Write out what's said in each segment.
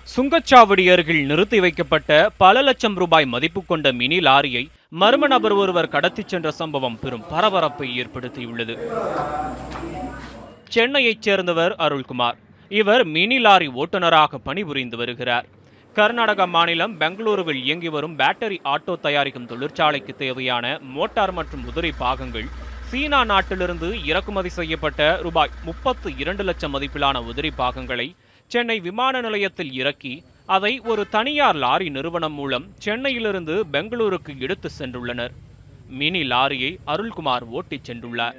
சுங்கச்சாவடி அருகில் நிறுத்தி வைக்கப்பட்ட பல லட்சம் ரூபாய் மதிப்பு கொண்ட மினி லாரியை மர்ம நபர் ஒருவர் கடத்திச் சென்ற சம்பவம் பெரும் பரபரப்பை ஏற்படுத்தியுள்ளது சென்னையைச் சேர்ந்தவர் அருள்குமார் இவர் மினி லாரி ஓட்டுநராக பணிபுரிந்து வருகிறார் கர்நாடக மாநிலம் பெங்களூருவில் இயங்கி வரும் பேட்டரி ஆட்டோ தயாரிக்கும் தொழிற்சாலைக்கு தேவையான மோட்டார் மற்றும் உதிரி பாகங்கள் சீனா நாட்டிலிருந்து இறக்குமதி செய்யப்பட்ட ரூபாய் முப்பத்து இரண்டு லட்சம் மதிப்பிலான உதிரி பாகங்களை சென்னை விமான நிலையத்தில் இறக்கி அதை ஒரு தனியார் லாரி நிறுவனம் மூலம் சென்னையிலிருந்து பெங்களூருக்கு எடுத்து சென்றுள்ளனர் மினி லாரியை அருள்குமார் ஓட்டிச் சென்றுள்ளார்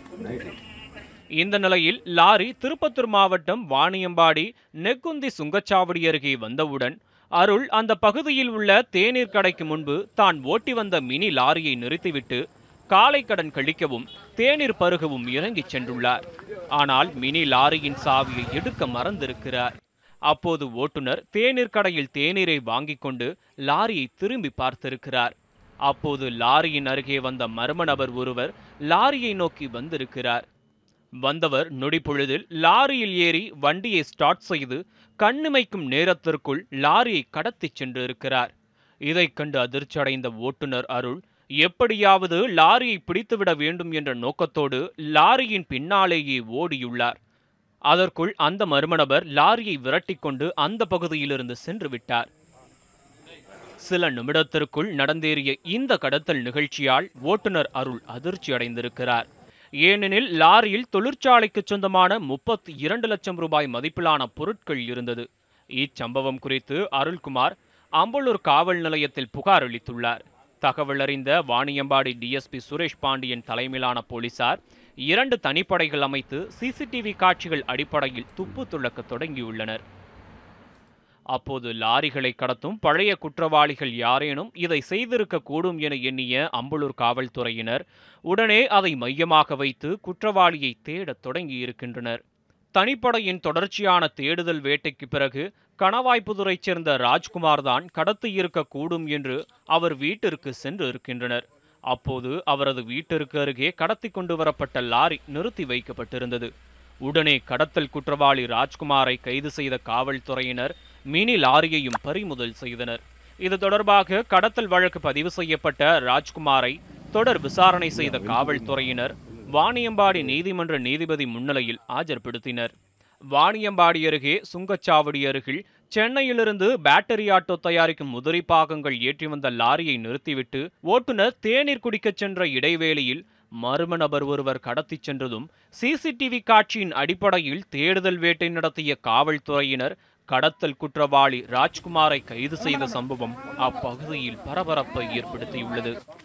இந்த நிலையில் லாரி திருப்பத்தூர் மாவட்டம் வாணியம்பாடி நெக்குந்தி சுங்கச்சாவடி அருகே வந்தவுடன் அருள் அந்த பகுதியில் உள்ள தேநீர் கடைக்கு முன்பு தான் ஓட்டி வந்த மினி லாரியை நிறுத்திவிட்டு காலை கடன் கழிக்கவும் தேநீர் பருகவும் இறங்கிச் சென்றுள்ளார் ஆனால் மினி லாரியின் சாவியை எடுக்க மறந்திருக்கிறார் அப்போது ஓட்டுநர் தேநீர் கடையில் தேநீரை வாங்கிக் கொண்டு லாரியை திரும்பி பார்த்திருக்கிறார் அப்போது லாரியின் அருகே வந்த மர்ம நபர் ஒருவர் லாரியை நோக்கி வந்திருக்கிறார் வந்தவர் நொடிப்பொழுதில் லாரியில் ஏறி வண்டியை ஸ்டார்ட் செய்து கண்ணிமைக்கும் நேரத்திற்குள் லாரியை கடத்திச் சென்று இருக்கிறார் இதைக் கண்டு அதிர்ச்சியடைந்த ஓட்டுநர் அருள் எப்படியாவது லாரியை பிடித்துவிட வேண்டும் என்ற நோக்கத்தோடு லாரியின் பின்னாலேயே ஓடியுள்ளார் அதற்குள் அந்த மர்மநபர் லாரியை விரட்டிக்கொண்டு அந்த பகுதியிலிருந்து சென்று விட்டார் சில நிமிடத்திற்குள் நடந்தேறிய இந்த கடத்தல் நிகழ்ச்சியால் ஓட்டுநர் அருள் அதிர்ச்சி அடைந்திருக்கிறார் ஏனெனில் லாரியில் தொழிற்சாலைக்கு சொந்தமான முப்பத்தி இரண்டு லட்சம் ரூபாய் மதிப்பிலான பொருட்கள் இருந்தது இச்சம்பவம் குறித்து அருள்குமார் அம்பலூர் காவல் நிலையத்தில் புகார் அளித்துள்ளார் தகவல் அறிந்த வாணியம்பாடி டிஎஸ்பி சுரேஷ் பாண்டியன் தலைமையிலான போலீசார் இரண்டு தனிப்படைகள் அமைத்து சிசிடிவி காட்சிகள் அடிப்படையில் துப்பு துளக்க தொடங்கியுள்ளனர் அப்போது லாரிகளை கடத்தும் பழைய குற்றவாளிகள் யாரேனும் இதை செய்திருக்க கூடும் என எண்ணிய அம்பலூர் காவல்துறையினர் உடனே அதை மையமாக வைத்து குற்றவாளியை தேடத் தொடங்கியிருக்கின்றனர் தனிப்படையின் தொடர்ச்சியான தேடுதல் வேட்டைக்கு பிறகு கணவாய்ப்புதுரைச் சேர்ந்த ராஜ்குமார் தான் கடத்தியிருக்க கூடும் என்று அவர் வீட்டிற்கு சென்று இருக்கின்றனர் அப்போது அவரது வீட்டிற்கு அருகே கடத்தி கொண்டு வரப்பட்ட லாரி நிறுத்தி வைக்கப்பட்டிருந்தது உடனே கடத்தல் குற்றவாளி ராஜ்குமாரை கைது செய்த காவல்துறையினர் மினி லாரியையும் பறிமுதல் செய்தனர் இது தொடர்பாக கடத்தல் வழக்கு பதிவு செய்யப்பட்ட ராஜ்குமாரை தொடர் விசாரணை செய்த காவல்துறையினர் வாணியம்பாடி நீதிமன்ற நீதிபதி முன்னிலையில் ஆஜர்படுத்தினர் வாணியம்பாடி அருகே சுங்கச்சாவடி அருகில் சென்னையிலிருந்து பேட்டரி ஆட்டோ தயாரிக்கும் உதிரி பாகங்கள் ஏற்றி வந்த லாரியை நிறுத்திவிட்டு ஓட்டுநர் தேநீர் குடிக்கச் சென்ற இடைவேளையில் மர்ம நபர் ஒருவர் கடத்திச் சென்றதும் சிசிடிவி காட்சியின் அடிப்படையில் தேடுதல் வேட்டை நடத்திய காவல்துறையினர் கடத்தல் குற்றவாளி ராஜ்குமாரை கைது செய்த சம்பவம் அப்பகுதியில் பரபரப்பை ஏற்படுத்தியுள்ளது